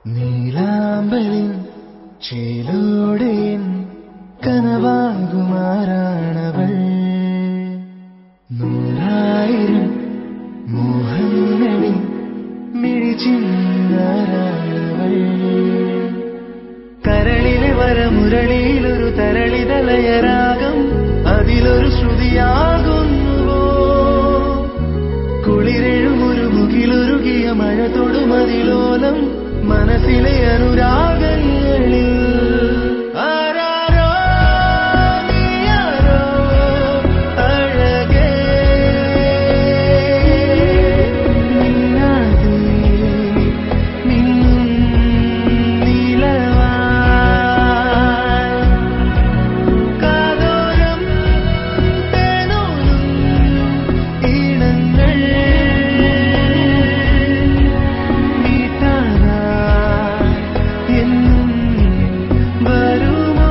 നീലാമ്പലിൻ ചേലോടെയൻ കനവാകുമാറാണവൾ നൂറായിരം മോഹങ്ങളിൽ മിഴിച്ചിന്നാരാണവൾ കരളിലെ വരമുരളിയിലൊരു തരളിതലയരാഗം അതിലൊരു ശ്രുതിയാകുന്നുവോ കുളിരെഴുമൊരു മുകിലൊരുകിയ മഴ തൊടുമതിലോലം മനസ്സിലെ അനുരാഗങ്ങളിൽ ആരാരോ നീയാരോ അഴകേ നിന്നാതെ മിന്നും നീലവാൻ കാതോരം തേനൂലും ഈണങ്ങൾ നീട്ടാനാ എന്നും വരുമോ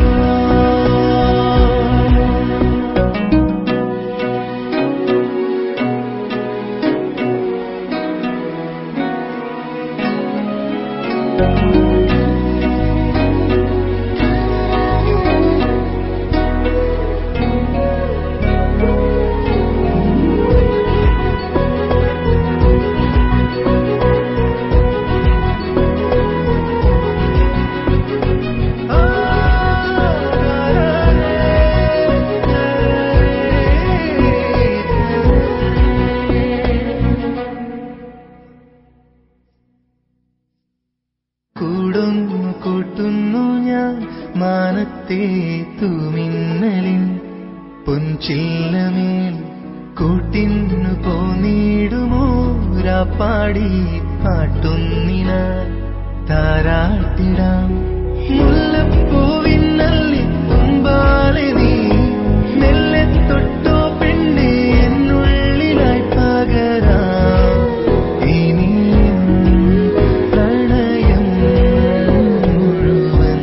കൂടുന്നു കൂട്ടുന്നു ഞാൻ മാനത്തെ തൂമിന്നലിൻ പൊൻചില്ലമേൽ കൂട്ടിന്നു പോന്നിടുമോ രാപ്പാടി പാട്ടുന്നിന താരാട്ടിടാം മുല്ലപ്പൂവിന്നല്ലി മുമ്പാലെ നീ മെല്ലെ തൊട്ടോ പെണ്ണെ എന്നുള്ളിലായി പകരാം ഇനിയും പ്രണയം മുഴുവൻ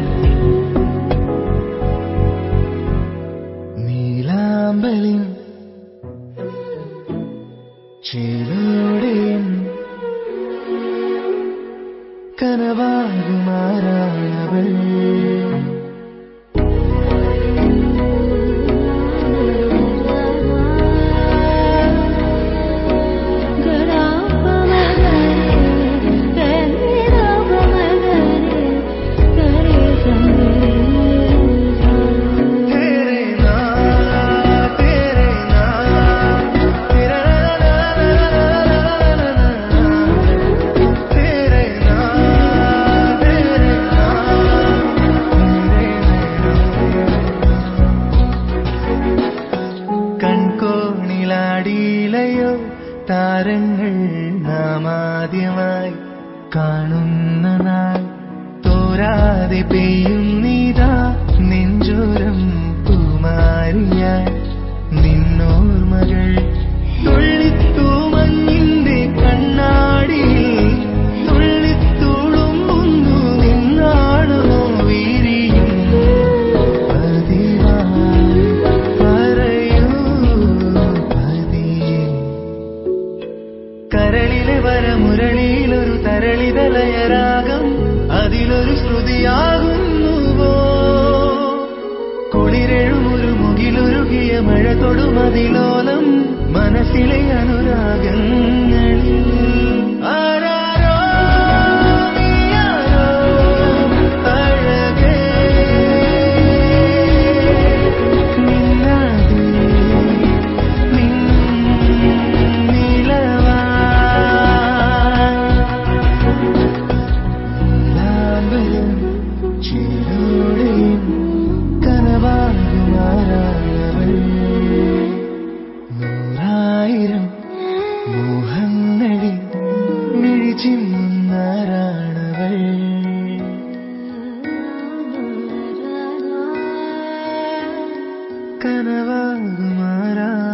നീലാമ്പലിൻ ചേലോടെയും കനവാകുമാറാണവൾ तेरे नाम तेरे नाम तेरा तेरे नाम तेरे കൺകോണിലാടിയിലയോ താരങ്ങൾ നാമാദ്യമായി കാണുന്ന നാൾ തോരാതെ പെയ്യുന്നിതാ നെഞ്ചോരം പൂമാരിയായി നിന്നോർമകൾ തുള്ളിത്തൂമഞ്ഞിന്റെ കണ്ണാടിയിൽ തുള്ളിത്തുളുമ്പുന്നു നിന്നാണോ വീരിയും പതിവായി പറയൂ പതിയെ കരളിലെ വരമുരളിയിലൊരു തരളിതലയരാഗം അതിലൊരു ശ്രുതിയാകുന്നുവോ കുളിരെഴുമൊരു മുകിലൊരുകിയ മഴ തൊടുമതിലോലം മനസ്സിലെ അനുരാഗങ്ങളിൽ ആരാരോ നീയാരോ അഴകേ നിന്നാതെ മിന്നും നീലവാൻ നീലാംബരം ചേലോടെയും കനവാകുമാറാണവൾ നൂറായിരം മോഹങ്ങളിൽ മിഴിച്ചിന്നാരാണവൾ കനവാകുമാറാ